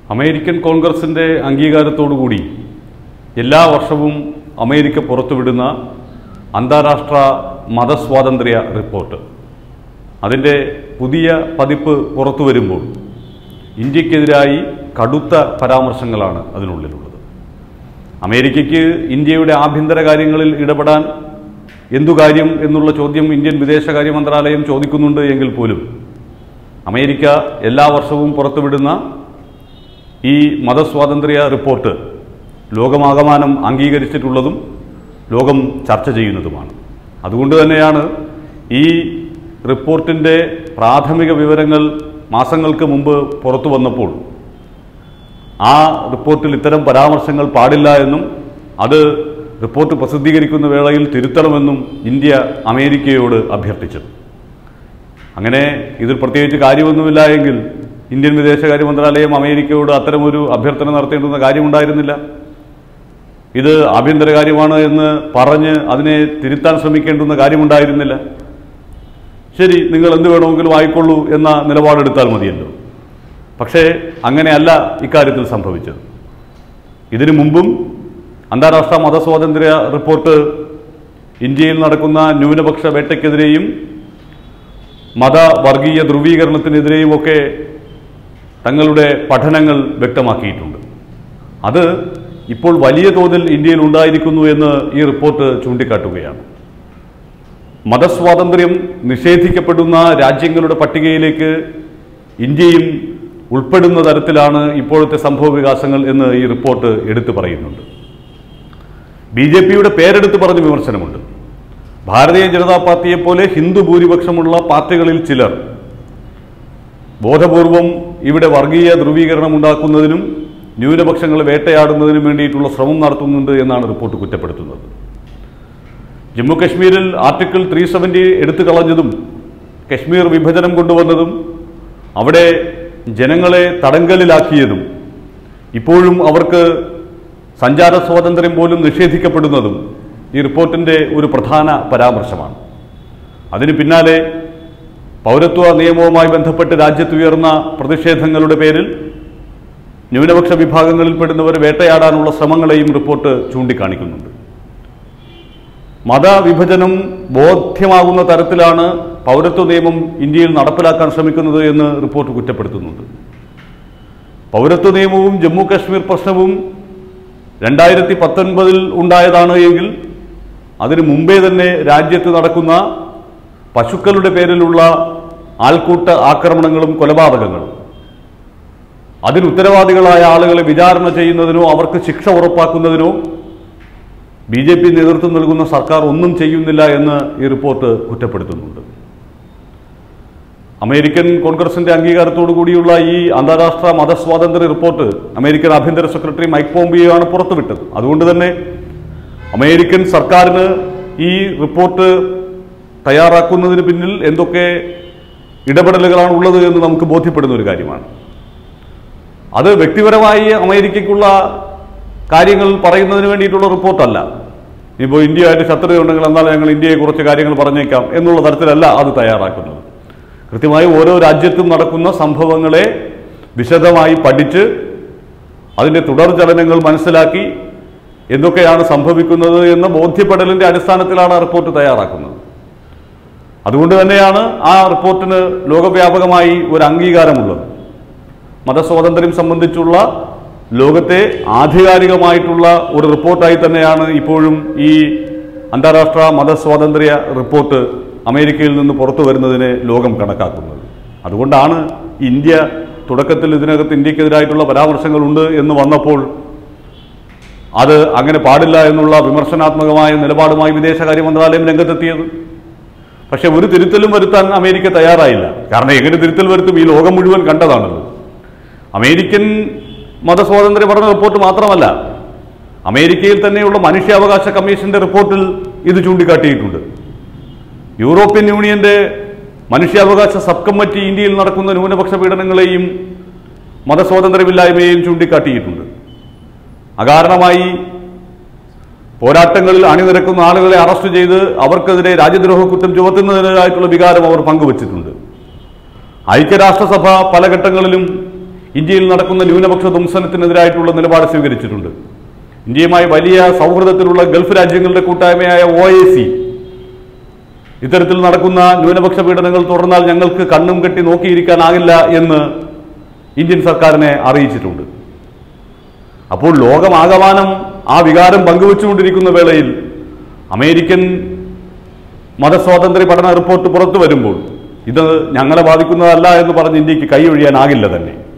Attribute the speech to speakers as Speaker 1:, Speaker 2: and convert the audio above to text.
Speaker 1: American കോൺഗ്രസിൻ്റെ അംഗീകാരത്തോടുകൂടി എല്ലാ വർഷവും അമേരിക്ക പുറത്തുവിടുന്ന അന്താരാഷ്ട്ര മതസ്വാതന്ത്ര്യ റിപ്പോർട്ട് അതിൻ്റെ പുതിയ പതിപ്പ് പുറത്തു വരുമ്പോൾ ഇന്ത്യക്കെതിരായി കടുത്ത പരാമർശങ്ങളാണ് അതിനുള്ളിലുള്ളത് അമേരിക്കയ്ക്ക് ഇന്ത്യയുടെ ആഭ്യന്തര കാര്യങ്ങളിൽ ഇടപെടാൻ എന്തു കാര്യം എന്നുള്ള ചോദ്യം ഇന്ത്യൻ വിദേശകാര്യ മന്ത്രാലയം ചോദിക്കുന്നുണ്ട് എങ്കിൽ പോലും അമേരിക്ക എല്ലാ വർഷവും പുറത്തുവിടുന്ന ഈ മതസ്വാതന്ത്ര്യ റിപ്പോർട്ട് ലോകമാകമാനം അംഗീകരിച്ചിട്ടുള്ളതും ലോകം ചർച്ച ചെയ്യുന്നതുമാണ് അതുകൊണ്ട് തന്നെയാണ് ഈ റിപ്പോർട്ടിൻ്റെ പ്രാഥമിക വിവരങ്ങൾ മാസങ്ങൾക്ക് മുമ്പ് പുറത്തു വന്നപ്പോൾ ആ റിപ്പോർട്ടിൽ ഇത്തരം പരാമർശങ്ങൾ പാടില്ല എന്നും അത് റിപ്പോർട്ട് പ്രസിദ്ധീകരിക്കുന്ന വേളയിൽ തിരുത്തണമെന്നും ഇന്ത്യ അമേരിക്കയോട് അഭ്യർത്ഥിച്ചത് അങ്ങനെ ഇതിൽ പ്രത്യേകിച്ച് കാര്യമൊന്നുമില്ല എങ്കിൽ ഇന്ത്യൻ വിദേശകാര്യ മന്ത്രാലയം അമേരിക്കയോട് അത്തരമൊരു അഭ്യർത്ഥന നടത്തേണ്ടുന്ന കാര്യമുണ്ടായിരുന്നില്ല ഇത് ആഭ്യന്തര കാര്യമാണ് എന്ന് പറഞ്ഞ് അതിനെ തിരുത്താൻ ശ്രമിക്കേണ്ടുന്ന കാര്യമുണ്ടായിരുന്നില്ല ശരി നിങ്ങൾ എന്ത് വേണമെങ്കിലും ആയിക്കൊള്ളൂ എന്ന നിലപാടെടുത്താൽ മതിയല്ലോ പക്ഷേ അങ്ങനെയല്ല ഇക്കാര്യത്തിൽ സംഭവിച്ചത് ഇതിനു മുമ്പും അന്താരാഷ്ട്ര മതസ്വാതന്ത്ര്യ റിപ്പോർട്ട് ഇന്ത്യയിൽ നടക്കുന്ന ന്യൂനപക്ഷ വേട്ടയ്ക്കെതിരെയും മത വർഗീയ ധ്രുവീകരണത്തിനെതിരെയും ഒക്കെ തങ്ങളുടെ പഠനങ്ങൾ വ്യക്തമാക്കിയിട്ടുണ്ട് അത് ഇപ്പോൾ വലിയ തോതിൽ ഇന്ത്യയിൽ ഉണ്ടായിരിക്കുന്നു എന്ന് ഈ റിപ്പോർട്ട് ചൂണ്ടിക്കാട്ടുകയാണ് മതസ്വാതന്ത്ര്യം നിഷേധിക്കപ്പെടുന്ന രാജ്യങ്ങളുടെ പട്ടികയിലേക്ക് ഇന്ത്യയും ഉൾപ്പെടുന്ന തരത്തിലാണ് ഇപ്പോഴത്തെ സംഭവ വികാസങ്ങൾ എന്ന് ഈ റിപ്പോർട്ട് എടുത്തു പറയുന്നുണ്ട് ബി ജെ പിയുടെ പേരെടുത്ത് പറഞ്ഞ വിമർശനമുണ്ട് ഭാരതീയ ജനതാ പാർട്ടിയെ പോലെ ഹിന്ദു ഭൂരിപക്ഷമുള്ള പാർട്ടികളിൽ ചിലർ ബോധപൂർവം ഇവിടെ വർഗീയ ധ്രുവീകരണം ഉണ്ടാക്കുന്നതിനും ന്യൂനപക്ഷങ്ങളെ വേട്ടയാടുന്നതിനും വേണ്ടിയിട്ടുള്ള ശ്രമം നടത്തുന്നുണ്ട് എന്നാണ് റിപ്പോർട്ട് കുറ്റപ്പെടുത്തുന്നത് ജമ്മു കശ്മീരിൽ ആർട്ടിക്കിൾ ത്രീ സെവൻറ്റി എടുത്തു കളഞ്ഞതും കശ്മീർ വിഭജനം കൊണ്ടുവന്നതും അവിടെ ജനങ്ങളെ തടങ്കലിലാക്കിയതും ഇപ്പോഴും അവർക്ക് സഞ്ചാര സ്വാതന്ത്ര്യം പോലും നിഷേധിക്കപ്പെടുന്നതും ഈ റിപ്പോർട്ടിൻ്റെ ഒരു പ്രധാന പരാമർശമാണ് അതിന് പിന്നാലെ പൗരത്വ നിയമവുമായി ബന്ധപ്പെട്ട് രാജ്യത്തുയർന്ന പ്രതിഷേധങ്ങളുടെ പേരിൽ ന്യൂനപക്ഷ വിഭാഗങ്ങളിൽപ്പെടുന്നവർ വേട്ടയാടാനുള്ള ശ്രമങ്ങളെയും റിപ്പോർട്ട് ചൂണ്ടിക്കാണിക്കുന്നുണ്ട് മതവിഭജനം ബോധ്യമാകുന്ന തരത്തിലാണ് പൗരത്വ നിയമം ഇന്ത്യയിൽ നടപ്പിലാക്കാൻ ശ്രമിക്കുന്നത് എന്ന് റിപ്പോർട്ട് കുറ്റപ്പെടുത്തുന്നുണ്ട് പൗരത്വ നിയമവും ജമ്മു കാശ്മീർ പ്രശ്നവും രണ്ടായിരത്തി പത്തൊൻപതിൽ ഉണ്ടായതാണ് എങ്കിൽ അതിനു മുമ്പേ തന്നെ രാജ്യത്ത് നടക്കുന്ന പശുക്കളുടെ പേരിലുള്ള ആൾക്കൂട്ട ആക്രമണങ്ങളും കൊലപാതകങ്ങളും അതിന് ഉത്തരവാദികളായ ആളുകളെ വിചാരണ ചെയ്യുന്നതിനോ അവർക്ക് ശിക്ഷ ഉറപ്പാക്കുന്നതിനോ ബി ജെ പി നേതൃത്വം നൽകുന്ന സർക്കാർ ഒന്നും ചെയ്യുന്നില്ല എന്ന് ഈ റിപ്പോർട്ട് കുറ്റപ്പെടുത്തുന്നുണ്ട് അമേരിക്കൻ കോൺഗ്രസിന്റെ അംഗീകാരത്തോടു കൂടിയുള്ള ഈ അന്താരാഷ്ട്ര മതസ്വാതന്ത്ര്യ റിപ്പോർട്ട് അമേരിക്കൻ ആഭ്യന്തര സെക്രട്ടറി മൈക്ക് പോംപിയോ ആണ് പുറത്തുവിട്ടത് അതുകൊണ്ട് തന്നെ അമേരിക്കൻ സർക്കാരിന് ഈ റിപ്പോർട്ട് തയ്യാറാക്കുന്നതിന് പിന്നിൽ എന്തൊക്കെ ഇടപെടലുകളാണ് ഉള്ളത് എന്ന് നമുക്ക് ബോധ്യപ്പെടുന്ന ഒരു കാര്യമാണ് അത് വ്യക്തിപരമായി അമേരിക്കയ്ക്കുള്ള കാര്യങ്ങൾ പറയുന്നതിന് വേണ്ടിയിട്ടുള്ള റിപ്പോർട്ടല്ല ഇപ്പോൾ ഇന്ത്യയായിട്ട് ശത്രുതയുണ്ടെങ്കിൽ എന്നാൽ ഞങ്ങൾ ഇന്ത്യയെ കുറച്ച് കാര്യങ്ങൾ പറഞ്ഞേക്കാം എന്നുള്ള തരത്തിലല്ല അത് തയ്യാറാക്കുന്നത് കൃത്യമായി ഓരോ രാജ്യത്തും നടക്കുന്ന സംഭവങ്ങളെ വിശദമായി പഠിച്ച് അതിൻ്റെ തുടർചലനങ്ങൾ മനസ്സിലാക്കി എന്തൊക്കെയാണ് സംഭവിക്കുന്നത് എന്ന ബോധ്യപ്പെടലിൻ്റെ അടിസ്ഥാനത്തിലാണ് ആ റിപ്പോർട്ട് തയ്യാറാക്കുന്നത് അതുകൊണ്ട് തന്നെയാണ് ആ റിപ്പോർട്ടിന് ലോകവ്യാപകമായി ഒരു അംഗീകാരമുള്ളത് മതസ്വാതന്ത്ര്യം സംബന്ധിച്ചുള്ള ലോകത്തെ ആധികാരികമായിട്ടുള്ള ഒരു റിപ്പോർട്ടായി തന്നെയാണ് ഇപ്പോഴും ഈ അന്താരാഷ്ട്ര മതസ്വാതന്ത്ര്യ റിപ്പോർട്ട് അമേരിക്കയിൽ നിന്ന് പുറത്തു വരുന്നതിനെ ലോകം കണക്കാക്കുന്നത് അതുകൊണ്ടാണ് ഇന്ത്യ തുടക്കത്തിൽ ഇതിനകത്ത് ഇന്ത്യക്കെതിരായിട്ടുള്ള പരാമർശങ്ങളുണ്ട് എന്ന് വന്നപ്പോൾ അത് അങ്ങനെ പാടില്ല എന്നുള്ള വിമർശനാത്മകമായ നിലപാടുമായി വിദേശകാര്യ മന്ത്രാലയം രംഗത്തെത്തിയത് പക്ഷെ ഒരു തിരുത്തലും വരുത്താൻ അമേരിക്ക തയ്യാറായില്ല കാരണം എങ്ങനെ തിരുത്തൽ വരുത്തും ഈ ലോകം മുഴുവൻ കണ്ടതാണല്ലോ അമേരിക്കൻ മതസ്വാതന്ത്ര്യ പഠന റിപ്പോർട്ട് മാത്രമല്ല അമേരിക്കയിൽ തന്നെയുള്ള മനുഷ്യാവകാശ കമ്മീഷന്റെ റിപ്പോർട്ടിൽ ഇത് ചൂണ്ടിക്കാട്ടിയിട്ടുണ്ട് യൂറോപ്യൻ യൂണിയന്റെ മനുഷ്യാവകാശ സബ് കമ്മിറ്റി ഇന്ത്യയിൽ നടക്കുന്ന ന്യൂനപക്ഷ പീഡനങ്ങളെയും മതസ്വാതന്ത്ര്യമില്ലായ്മയെയും ചൂണ്ടിക്കാട്ടിയിട്ടുണ്ട് അകാരണമായി പോരാട്ടങ്ങളിൽ അണിനിരക്കുന്ന ആളുകളെ അറസ്റ്റ് ചെയ്ത് അവർക്കെതിരെ രാജ്യദ്രോഹ കുറ്റം ചുമത്തുന്നതിനായിട്ടുള്ള വികാരം അവർ പങ്കുവച്ചിട്ടുണ്ട് ഐക്യരാഷ്ട്രസഭ പല ഘട്ടങ്ങളിലും ഇന്ത്യയിൽ നടക്കുന്ന ന്യൂനപക്ഷ ധ്വംസനത്തിനെതിരായിട്ടുള്ള നിലപാട് സ്വീകരിച്ചിട്ടുണ്ട് ഇന്ത്യയുമായി വലിയ സൗഹൃദത്തിലുള്ള ഗൾഫ് രാജ്യങ്ങളുടെ കൂട്ടായ്മയായ ഒ എ സി ഇത്തരത്തിൽ നടക്കുന്ന ന്യൂനപക്ഷ പീഡനങ്ങൾ തുടർന്നാൽ ഞങ്ങൾക്ക് കണ്ണും കെട്ടി നോക്കിയിരിക്കാനാകില്ല എന്ന് ഇന്ത്യൻ സർക്കാരിനെ അറിയിച്ചിട്ടുണ്ട് അപ്പോൾ ലോകമാകമാനം ആ വികാരം പങ്കുവച്ചുകൊണ്ടിരിക്കുന്ന വേളയിൽ അമേരിക്കൻ മതസ്വാതന്ത്ര്യ പഠന റിപ്പോർട്ട് പുറത്തു വരുമ്പോൾ ഇത് ഞങ്ങളെ ബാധിക്കുന്നതല്ല എന്ന് പറഞ്ഞ് ഇന്ത്യക്ക് കൈയൊഴിയാനാകില്ല തന്നെ